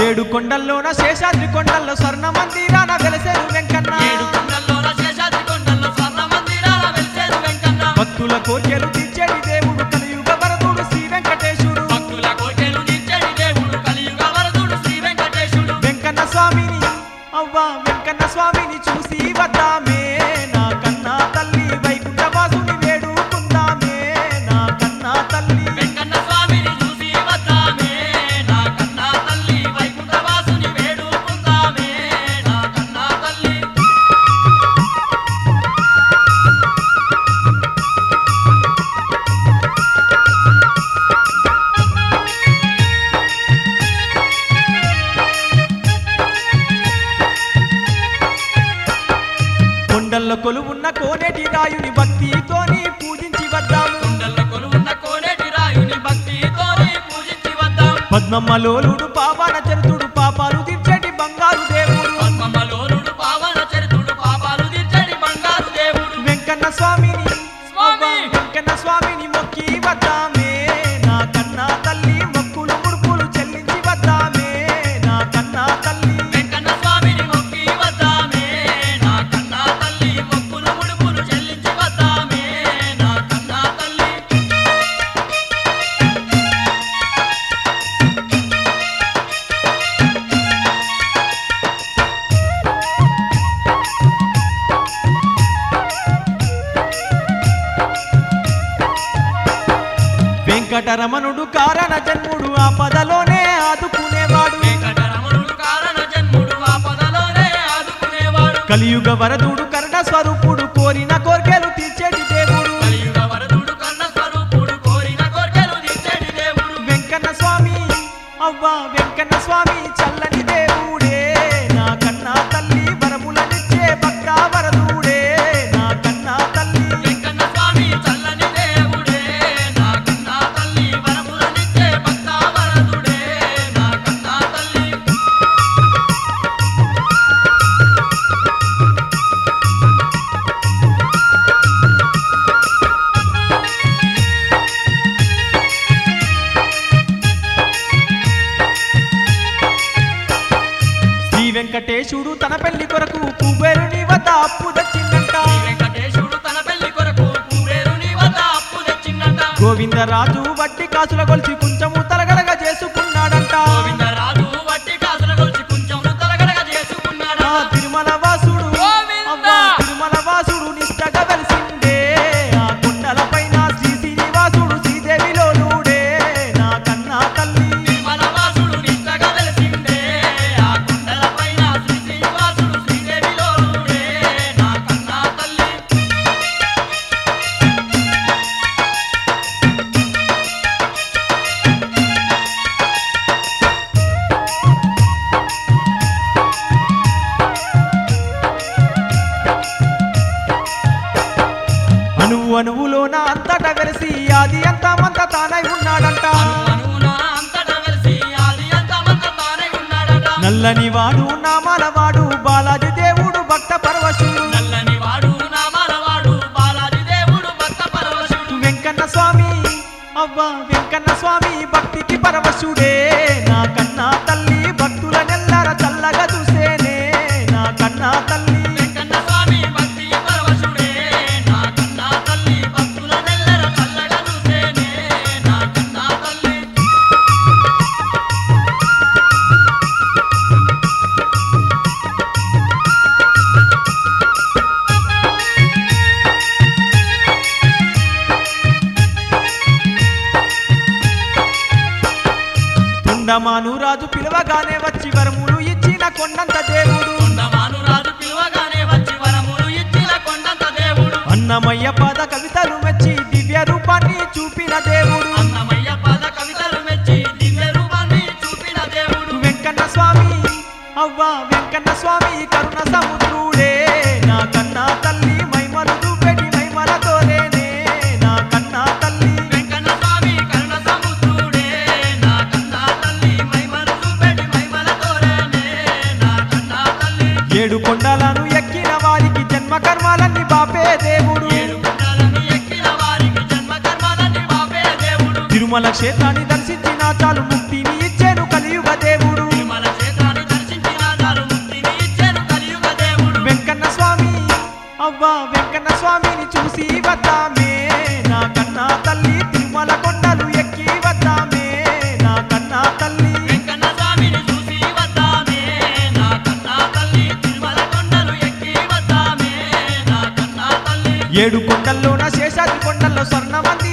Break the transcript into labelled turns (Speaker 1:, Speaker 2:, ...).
Speaker 1: ఏడు కొండల్లోన శేషాద్రి కొండల్లో స్వర్ణ మందిరాన వెలసేరు వెంకన్న
Speaker 2: ఏడు కొండల్లోన శేషాద్రి కొండల్లో స్వర్ణ మందిరాల వెలిసేరు వెంకన్న
Speaker 1: భక్తుల కోర్కెలు తీర్చేటి దేవుడు కలియుగ వరదుడు శ్రీ వెంకటేశుడు
Speaker 2: భక్తుల కోరికలు తీర్చేటి దేవుడు కలియుగ వరదుడు శ్రీ వెంకటేశుడు
Speaker 1: వెంకన్న స్వామిని అవ్వా వెంకన్న స్వామిని చూసి వద్దామే నా కన్నా తల్లి వైకుంఠవాసుని వేడుకుందామే నా కన్నా తల్లి
Speaker 2: వెంకన్న స్వామిని చూసి వద్దామే నా కన్నా తల్లి వైకుంఠవాసుని వేడుకుందామే నా కన్నా తల్లి
Speaker 1: కొండల్లో కొలువున్న కోనేటి రాయుని భక్తితోని పూజించి వద్దాము
Speaker 2: కొండల్లో కొలువున్న కోనేటి రాయుని భక్తితోని పూజించి వద్దాం
Speaker 1: పద్మమ్మలోలుడు పాపాన చరితుడు పాపాలు తీర్చేటి బంగారు దేవుడు
Speaker 2: పద్మమలోనుడు పావన చరితుడు పాపాలు తీర్చడి బంగారు దేవుడు
Speaker 1: వెంకన్న స్వామిని
Speaker 2: స్వామి!
Speaker 1: అవ్వా వెంకన్న స్వామిని మొక్కి వద్దామే నా కన్నా తల్లి మొక్కులు ముడుపులు చెల్లించి వద్దామే నా కన్నా తల్లి
Speaker 2: వెంకన్న స్వామిని మొక్కి వద్దామే నా కన్నా తల్లి మొక్కులు ముడుపులు చెల్లించి వద్దామే నా కన్నా తల్లి
Speaker 1: వెంకటరమణుడు కారణ జన్ముడు ఆ పదలోనే ఆదుకునేవాడు
Speaker 2: వెంకటరమణుడు కారణ జన్ముడు ఆపదలోనే ఆదుకునేవాడు
Speaker 1: కలియుగ వరదుడు కరుణ స్వరూపుడు కోరిన కోర్కెలు తీర్చేటి దేవుడు
Speaker 2: కలియుగ వరదుడు కన్న స్వరూపుడు కోరిన కోర్కెలు తీర్చేటి దేవుడు
Speaker 1: వెంకన్న స్వామి అవ్వా వెంకన్న స్వామి చల్లని దేవుడే నా కన్నా తల్లి వరములనిచ్చే భక్త వరదుడే నా కన్నా తల్లి
Speaker 2: వెంకన్న స్వామి చల్లని దేవుడే నా కన్నా తల్లి వరములనిచ్చే భక్త వరదుడే నా కన్నా తల్లి
Speaker 1: శ్రీ వెంకటేశుడు తన పెళ్లి కొరకు కుబేరుని వద్ద అప్పు తెచ్చిందంట
Speaker 2: శ్రీ వెంకటేశుడు తన పెళ్లి కొరకు కుబేరుని వద్ద అప్పు తెచ్చిందంట
Speaker 1: గోవిందరాజు వట్టి కాసుల గొలిచి కొంచెము తలగడగా చేసుకున్నాడంట
Speaker 2: గోవిందరాజు వట్టి కాసుల గొలిచి కొంచెం తలగడగా చేసుకున్నాడు
Speaker 1: ఆ తిరుమల వాసుడు
Speaker 2: గోవింద!
Speaker 1: అవ్వా తిరుమల వాసుడు నిష్టగా వెలిసిండే ఆ కొండల పైన శ్రీ శ్రీనివాసుడు శ్రీదేవిలోనుడే నా కన్నా తల్లి
Speaker 2: మనవాసుడు నిష్టగా వెలిసిండే ఆ కొండల పైన శ్రీ శ్రీనివాసుడు శ్రీదేవిలోనుడే నా కన్నా తల్లి
Speaker 1: అణువు అణువులోన అంతట వెలిసి ఆది అంతమంత తానై ఉన్నాడంట
Speaker 2: అనువున అంతటా వెలిసి ఆది అంతమంత తానే ఉన్నాడట
Speaker 1: నల్లని వాడు నామాల వాడు బాలాజీ దేవుడు భక్త పరవశుడు
Speaker 2: నల్లని వాడు నామాలవాడు బాలాజీ దేవుడు భక్త పరవశుడు
Speaker 1: వెంకన్న స్వామి అవ్వా వెంకన్న స్వామి భక్తికి పరవశుడే నా కన్నా తల్లి భక్తుల నెల్లర చల్లగా చూసేనే నా కన్నా తల్లి
Speaker 2: వెంకన్న స్వామి భక్తి పరవశుడే నా కన్నా తల్లి భక్తుల నెల్లర చల్లగా చూసేనే నా కన్నా తల్లి
Speaker 1: తుండమాను రాజు పిలవగానే వచ్చి వరములు ఇచ్చిన కొండంత దేవుడు
Speaker 2: కొండమాను రాజు పిలువగానే వచ్చి వరములు ఇచ్చిన కొండంత దేవుడు
Speaker 1: అన్నమయ్య పాద కవితలు మెచ్చి దివ్య రూపాన్ని చూపిన దేవుడు
Speaker 2: అన్నమయ్య పద కవితలు మెచ్చి దివ్య రూపాన్ని చూపిన దేవుడు
Speaker 1: వెంకన్న స్వామి అవ్వా వెంకన్న స్వామి కరుణ సముద్రుడే నా కన్నా తల్లి మైమలు చూపెటి మైమలతోనేనే నా కన్నా తల్లి
Speaker 2: వెంకన్న స్వామి కరుణ సముద్రుడే నా కన్నా తల్లి మైమలు చూపెడి మైమలతోనే నా కన్నా తల్లి
Speaker 1: ఏడు కొండలను ఎక్కిన వారికి జన్మ కర్మాలన్నీ బాపే దేవుడు
Speaker 2: ఏడు కొండలను ఎక్కిన వారికి జన్మ కర్మాలన్నీ బాపే దేవుడు
Speaker 1: తిరుమల క్షేత్రాన్ని దర్శించిన చాలు ముక్తిని ఇచ్చేను కలియుగ దేవుడు
Speaker 2: తిరుమల
Speaker 1: సన్న మంది